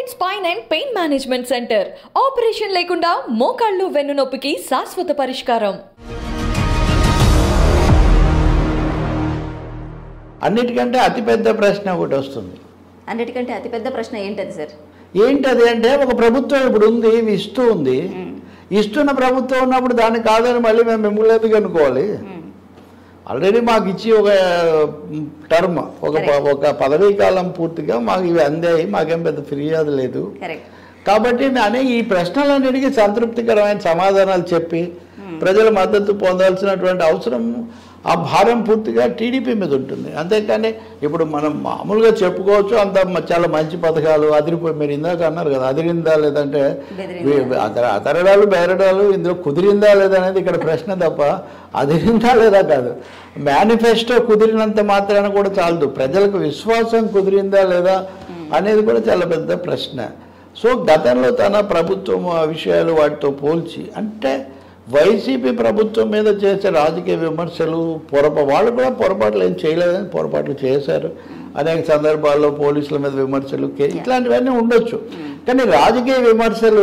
Spine and pain management centre operation లేకుండా మోకాళ్ళు వెన్నునొప్పికి శాశ్వత పరిష్కారం అన్నిటికంటే అతిపెద్ద ప్రశ్న ఒకటి వస్తుంది అన్నిటికంటే అతిపెద్ద ప్రశ్న ఏంటది సార్ ఏంటది అంటే ఒక ప్రభుత్వం ఇప్పుడు ఉంది ఇవి ఇస్తూ ఉంది ఇస్తున్న ప్రభుత్వం ఉన్నప్పుడు దాన్ని కాదని మళ్ళీ మేము మిమ్మల్ని ఎందుకు అనుకోవాలి ఆల్రెడీ మాకు ఇచ్చి ఒక టర్మ్ ఒక ప- ఒక పదవీ కాలం పూర్తిగా మాకు ఇవి అందాయి మాకేం పెద్ద ఫిర్యాదు లేదు కరెక్ట్ కాబట్టి అనే ఈ ప్రశ్నలన్నిటికీ సంతృప్తికరమైన సమాధానాలు చెప్పి ప్రజల మద్దతు పొందాల్సినటువంటి అవసరం ఆ భారం పూర్తిగా టీడీపీ మీద ఉంటుంది అంతేకాని ఇప్పుడు మనం మామూలుగా చెప్పుకోవచ్చు అంత మ- చాలా మంచి పథకాలు అదిరిపోయి మీరు ఇందాక అన్నారు కదా అదిరిందా లేదంటే బెదిరిందా? వీ- అతర అతరడాలు బేరడాలు ఇందులో కుదిరిందా లేదా అనేది ఇక్కడ ప్రశ్న తప్ప అదిరిందా లేదా కాదు మేనిఫెస్టో కుదిరినంత మాత్రాన కూడా చాలదు ప్రజలకు విశ్వాసం కుదిరిందా లేదా అనేది కూడా చాలా పెద్ద ప్రశ్న సో గతంలో తన ప్రభుత్వం ఆ విషయాలు వాటితో పోల్చి అంటే వైసీపీ ప్రభుత్వం మీద చేసే రాజకీయ విమర్శలు పొరప వాళ్ళు కూడా పొరపాట్లు ఏం చేయలేదని పొరపాట్లు చేశారు అనేక సందర్భాల్లో పోలీసుల మీద విమర్శలు కే- ఇట్లాంటివన్నీ ఉండొచ్చు కానీ రాజకీయ విమర్శలు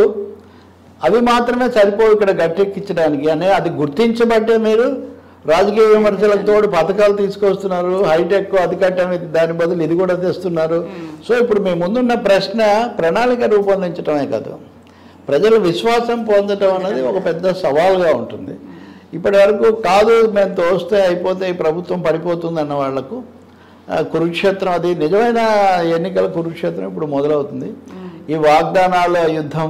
అవి మాత్రమే సరిపోవు ఇక్కడ గట్టెక్కించడానికి అనే అది గుర్తించబట్టే మీరు రాజకీయ విమర్శలకు తోడు పథకాలు తీసుకొస్తున్నారు హైటెక్ అది కట్టమే దాని బదులు ఇది కూడా తెస్తున్నారు సో ఇప్పుడు మీ ముందున్న ప్రశ్న ప్రణాళిక రూపొందించడమే కాదు ప్రజల విశ్వాసం పొందడం అనేది ఒక పెద్ద సవాల్గా ఉంటుంది ఇప్పటి వరకు కాదు మేము తోస్తే అయిపోతే ఈ ప్రభుత్వం పడిపోతుంది అన్న వాళ్లకు ఆ, కురుక్షేత్రం అది నిజమైన ఎన్నికల కురుక్షేత్రం ఇప్పుడు మొదలవుతుంది ఈ వాగ్దానాల యుద్ధం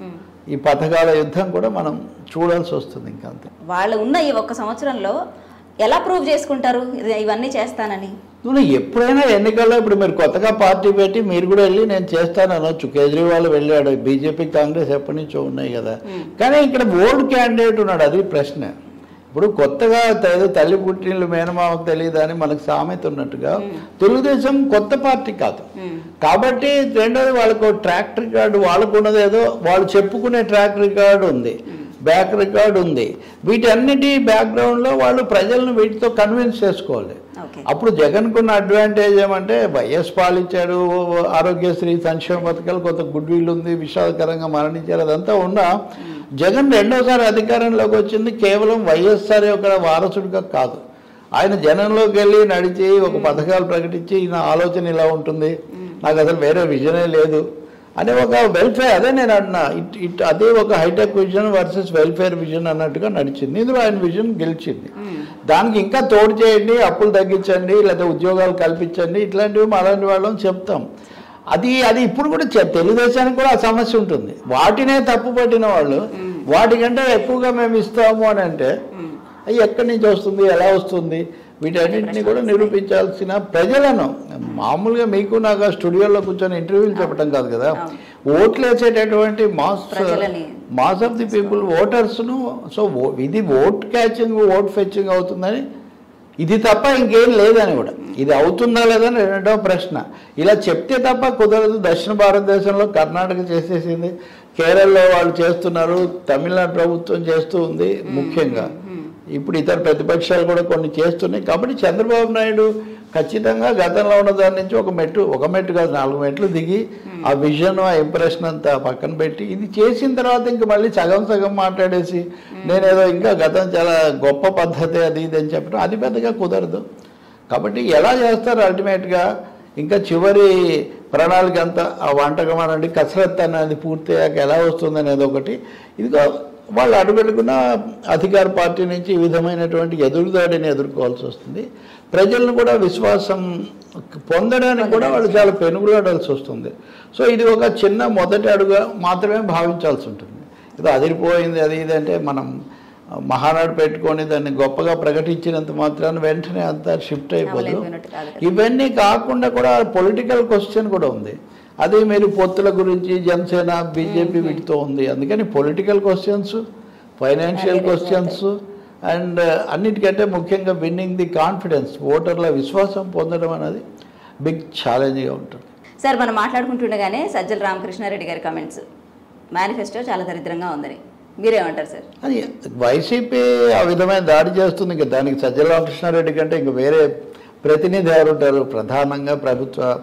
ఈ పథకాల యుద్ధం కూడా మనం చూడాల్సి వస్తుంది ఇంకా అంతే వాళ్ళు ఉన్న ఈ ఒక్క సంవత్సరంలో ఎలా ప్రూవ్ చేసుకుంటారు ఇది- ఇవన్నీ చేస్తానని నువ్వు ఎప్పుడైనా ఎన్నికల్లో ఇప్పుడు మీరు కొత్తగా పార్టీ పెట్టి మీరు కూడా వెళ్ళి నేను చేస్తాను అనొచ్చు కేజ్రీవాల్ వెళ్ళాడు బీజేపీ కాంగ్రెస్ ఎప్పటి నుంచో ఉన్నాయి కదా కానీ ఇక్కడ ఓల్డ్ క్యాండిడేట్ ఉన్నాడు అది ప్రశ్న ఇప్పుడు కొత్తగా ఏదో తల్లి పుట్టినలు మేనమామకు తెలియదు అని మనకు సామెత ఉన్నట్టుగా తెలుగుదేశం కొత్త పార్టీ కాదు కాబట్టి రెండోది వాళ్ళకు ట్రాక్ రికార్డు వాళ్ళకు ఉన్నది ఏదో వాళ్ళు చెప్పుకునే ట్రాక్ రికార్డు ఉంది బ్యాక్ రికార్డు ఉంది వీటన్నిటి బ్యాక్గ్రౌండ్లో వాళ్ళు ప్రజలను వీటితో కన్విన్స్ చేసుకోవాలి ఓకే అప్పుడు జగన్కున్న అడ్వాంటేజ్ ఏమంటే వైఎస్ పాలిచ్చారు ఆరోగ్యశ్రీ సంక్షేమ పథకాలు కొంత గుడ్ విల్ ఉంది విషాదకరంగా మరణించారు అదంతా ఉన్నా జగన్ రెండోసారి అధికారంలోకి వచ్చింది కేవలం వైఎస్ఆర్ యొక్క వారసుడిగా కాదు ఆయన జనంలోకి వెళ్ళి నడిచి ఒక పథకాలు ప్రకటించి నా ఆలోచన ఇలా ఉంటుంది నాకు అసలు వేరే విజనే లేదు అనే ఒక వెల్ఫేర్ అదే నేను అన్నా ఇట్ ఇట్ అదే ఒక hitech vision versus welfare vision అన్నట్టుగా నడిచింది ఇందులో ఆయన విజన్ గెలిచింది దానికి ఇంకా తోడు చేయండి అప్పులు తగ్గించండి లేదా ఉద్యోగాలు కల్పించండి ఇట్లాంటివి అలాంటి వాళ్ళని చెప్తాం అది అది ఇప్పుడు కూడా చె- తెలుగుదేశానికి కూడా ఆ సమస్య ఉంటుంది వాటినే తప్పు పట్టిన వాళ్ళు వాటికంటే ఎక్కువగా మేము ఇస్తాము అని అంటే అవి ఎక్కడి నుంచి వస్తుంది ఎలా వస్తుంది వీటన్నింటినీ కూడా నిరూపించాల్సిన ప్రజలను మామూలుగా మీకు నాకు ఆ స్టూడియోలో కూర్చొని ఇంటర్వ్యూలు చెప్పడం కాదు కదా ఓట్లు వేసేటటువంటి మాస్ ప్రజలని. మాస్ ఆఫ్ ది పీపుల్ ఓటర్స్ను సో ఓ- ఇది ఓట్ క్యాచింగ్ ఓట్ ఫెచ్చింగ్ అవుతుందని ఇది తప్ప ఇంకేం లేదని కూడా ఇది అవుతుందా లేదని రెండో ప్రశ్న ఇలా చెప్తే తప్ప కుదరదు దక్షిణ భారతదేశంలో కర్ణాటక చేసేసింది కేరళలో వాళ్ళు చేస్తున్నారు తమిళనాడు ప్రభుత్వం చేస్తూ ఉంది ముఖ్యంగా ఇప్పుడు ఇతర ప్రతిపక్షాలు కూడా కొన్ని చేస్తున్నాయి కాబట్టి చంద్రబాబు నాయుడు ఖచ్చితంగా గతంలో ఉన్న దాని నుంచి ఒక మెట్టు ఒక మెట్టు కాదు నాలుగు మెట్లు దిగి ఆ విజన్ ఆ ఇంప్రెషన్ అంతా పక్కన పెట్టి ఇది చేసిన తర్వాత ఇంక మళ్ళీ సగం సగం మాట్లాడేసి నేనేదో ఇంకా గతం చాలా గొప్ప పద్ధతి అది ఇది అని చెప్పడం అది పెద్దగా కుదరదు కాబట్టి ఎలా చేస్తారు అల్టిమేట్గా ఇంకా చివరి ప్రణాళిక అంతా ఆ వంటకం అనండి కసరత్ అనేది పూర్తయ్యాక ఎలా వస్తుంది అనేది ఒకటి ఇదిగో వాళ్ళు అడుగడుగున అధికార పార్టీ నుంచి ఈ విధమైనటువంటి ఎదురుదాడిని ఎదుర్కోవాల్సి వస్తుంది ప్రజలను కూడా విశ్వాసం పొందడానికి కూడా వాళ్ళు చాలా పెనుగులాడాల్సి వస్తుంది సో ఇది ఒక చిన్న మొదటి అడుగు మాత్రమే భావించాల్సి ఉంటుంది ఇది అదిరిపోయింది అది ఇది అంటే మనం మహానాడు పెట్టుకొని దాన్ని గొప్పగా ప్రకటించినంత మాత్రాన వెంటనే అంతా షిఫ్ట్ అయిపోదు అమలైపోయినట్టు కాదు కదా. ఇవన్నీ కాకుండా కూడా పొలిటికల్ క్వశ్చన్ కూడా ఉంది అది మీరు పొత్తుల గురించి జనసేన బీజేపీ వీటితో ఉంది అందుకని political questions financial questions and అన్నిటికంటే ముఖ్యంగా విన్నింగ్ ది కాన్ఫిడెన్స్ ఓటర్ల విశ్వాసం పొందడం అనేది బిగ్ ఛాలెంజ్గా ఉంటుంది సార్ మనం మాట్లాడుకుంటుండగానే సజ్జల రామకృష్ణారెడ్డి గారి కామెంట్స్ మేనిఫెస్టో చాలా దరిద్రంగా ఉందని మీరేమంటారు సార్ అది వైసీపీ ఆ విధమైన దాడి చేస్తుంది ఇంకా దానికి సజ్జల రామకృష్ణారెడ్డి కంటే ఇంక వేరే ప్రతినిధి ఎవరు ఉంటారు ప్రధానంగా ప్రభుత్వ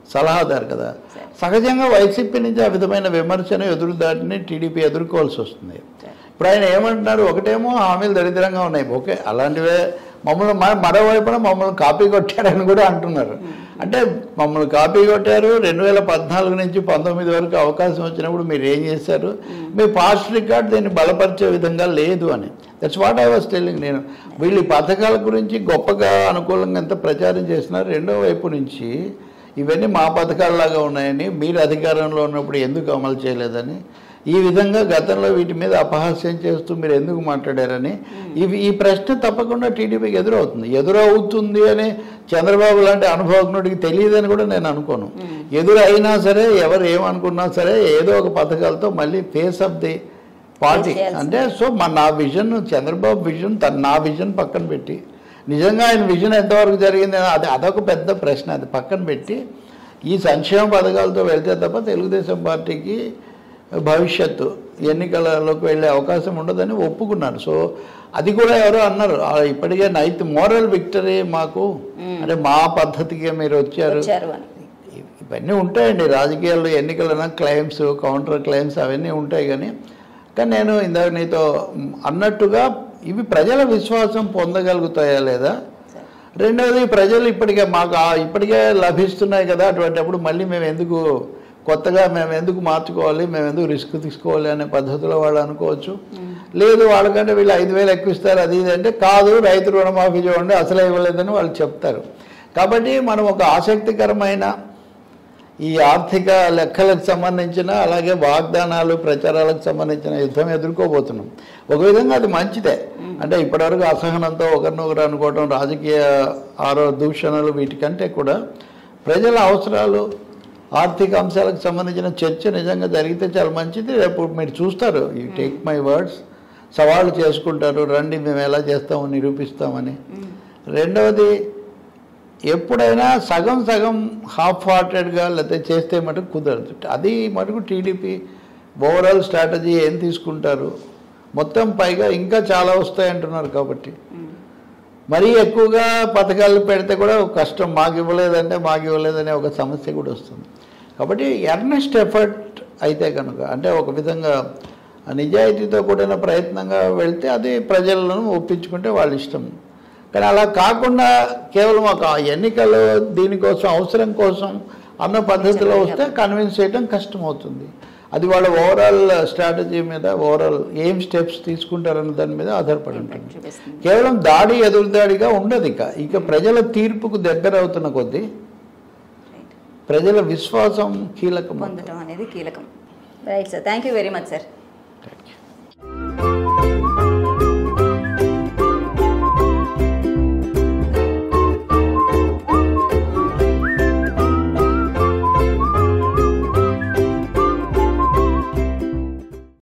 సలహాదారు కదా సహజంగా వైసీపీ నుంచి ఆ విధమైన విమర్శను ఎదురుదాటిని టీడీపీ ఎదుర్కోవాల్సి వస్తుంది ఇప్పుడు ఆయన ఏమంటున్నారు ఒకటేమో హామీలు దరిద్రంగా ఉన్నాయి ఓకే అలాంటివే మమ్మల్ని మ- మరోవైపున మమ్మల్ని కాపీ కొట్టారని కూడా అంటున్నారు అంటే మమ్మల్ని కాపీ కొట్టారు రెండు వేల పద్నాలుగు నుంచి పంతొమ్మిది వరకు అవకాశం వచ్చినప్పుడు మీరు ఏం చేశారు మీ పాస్ట్ రికార్డ్ దీన్ని బలపరిచే విధంగా లేదు అని that's what I was telling నేను వీళ్ళు ఈ పథకాల గురించి గొప్పగా అనుకూలంగా ఎంత ప్రచారం చేస్తున్నారు రెండో వైపు నుంచి ఇవన్నీ మా పథకాలలాగా ఉన్నాయని మీరు అధికారంలో ఉన్నప్పుడు ఎందుకు అమలు చేయలేదని ఈ విధంగా గతంలో వీటి మీద అపహాస్యం చేస్తూ మీరు ఎందుకు మాట్లాడారని ఇవి ఈ ప్రశ్న తప్పకుండా టీడీపీకి ఎదురవుతుంది ఎదురవుతుంది అని చంద్రబాబు లాంటి అనుభవజ్ఞుడికి తెలియదని కూడా నేను అనుకోను ఎదురు అయినా సరే ఎవరు ఏమనుకున్నా సరే ఏదో ఒక పథకాలతో మళ్ళీ ఫేస్ ఆఫ్ ది పార్టీ చేయాల్సిందే. అంటే సో మా నా విజన్ చంద్రబాబు విజన్ తన నా విజన్ పక్కన పెట్టి నిజంగా ఆయన విజన్ ఎంతవరకు జరిగింది అని అది అదొక పెద్ద ప్రశ్న అది పక్కన పెట్టి ఈ సంక్షేమ పథకాలతో వెళ్తే తప్ప తెలుగుదేశం పార్టీకి భవిష్యత్తు ఎన్నికలలోకి వెళ్ళే అవకాశం ఉండదని ఒప్పుకున్నారు సో అది కూడా ఎవరో అన్నారు "ఆ, ఇప్పటికే నైత్ మోరల్ విక్టరీ మాకు అంటే మా పద్ధతికి మీరు వచ్చారు వచ్చారు అని ఇవన్నీ ఉంటాయండి రాజకీయాల్లో ఎన్నికలైనా క్లెయిమ్స్ కౌంటర్ క్లెయిమ్స్ అవన్నీ ఉంటాయి కానీ కానీ నేను ఇందాక నీతో అన్నట్టుగా ఇవి ప్రజల విశ్వాసం పొందగలుగుతాయా లేదా రెండవది ప్రజలు ఇప్పటికే మాకు ఆ- ఇప్పటికే లభిస్తున్నాయి కదా అటువంటిప్పుడు మళ్ళీ మేము ఎందుకు కొత్తగా మేము ఎందుకు మార్చుకోవాలి మేము ఎందుకు రిస్క్ తీసుకోవాలి అనే పద్ధతిలో వాళ్ళు అనుకోవచ్చు లేదు వాళ్ళకంటే వీళ్ళు ఐదు వేలు ఎక్కువ ఇస్తారు అది ఇది అంటే కాదు రైతు రుణమాఫీ చూడండి అసలు ఇవ్వలేదని వాళ్ళు చెప్తారు కాబట్టి మనం ఒక ఆసక్తికరమైన ఈ ఆర్థిక లెక్కలకు సంబంధించిన అలాగే వాగ్దానాలు ప్రచారాలకు సంబంధించిన యుద్ధం ఎదుర్కోబోతున్నాం ఒక విధంగా అది మంచిదే అంటే ఇప్పటివరకు అసహనంతో ఒకరినొకరు అనుకోవడం రాజకీయ ఆరో దూషణలు వీటికంటే కూడా ప్రజల అవసరాలు ఆర్థిక అంశాలకు సంబంధించిన చర్చ నిజంగా జరిగితే చాలా మంచిది రేపు మీరు చూస్తారు ఈ టేక్ మై వర్డ్స్ సవాళ్ళు చేసుకుంటారు రండి మేము ఎలా చేస్తామో నిరూపిస్తామని రెండవది ఎప్పుడైనా సగం సగం హాఫ్ హార్టెడ్గా లేకపోతే చేస్తే మటుకు కుదరదు అది మటుకు టీడీపీ ఓవరాల్ స్ట్రాటజీ ఏం తీసుకుంటారు మొత్తం పైగా ఇంకా చాలా వస్తాయి అంటున్నారు కాబట్టి మరీ ఎక్కువగా పథకాలు పెడితే కూడా ఒక కష్టం మాకు ఇవ్వలేదంటే మాకు ఇవ్వలేదనే ఒక సమస్య కూడా వస్తుంది కాబట్టి ఎర్నెస్ట్ ఎఫర్ట్ అయితే కనుక అంటే ఒక విధంగా నిజాయితీతో కూడిన ప్రయత్నంగా వెళ్తే అది ప్రజలను ఒప్పించుకుంటే వాళ్ళ ఇష్టం కానీ అలా కాకుండా కేవలం ఒక ఎన్నికలు దీనికోసం అవసరం కోసం అన్న పద్ధతిలో వస్తే కన్విన్స్ చేయడం కష్టం అవుతుంది అది వాళ్ళ ఓవరాల్ స్ట్రాటజీ మీద ఓవరాల్ ఏం స్టెప్స్ తీసుకుంటారన్న దాని మీద ఆధారపడి ఉంటుంది చూపిస్తుంది కేవలం దాడి ఎదురుదాడిగా ఉండదు ఇక ఇక ప్రజల తీర్పుకు దగ్గర అవుతున్న కొద్దీ ప్రజల విశ్వాసం కీలకం పొందడం అనేది కీలకం right sir thank you very much sir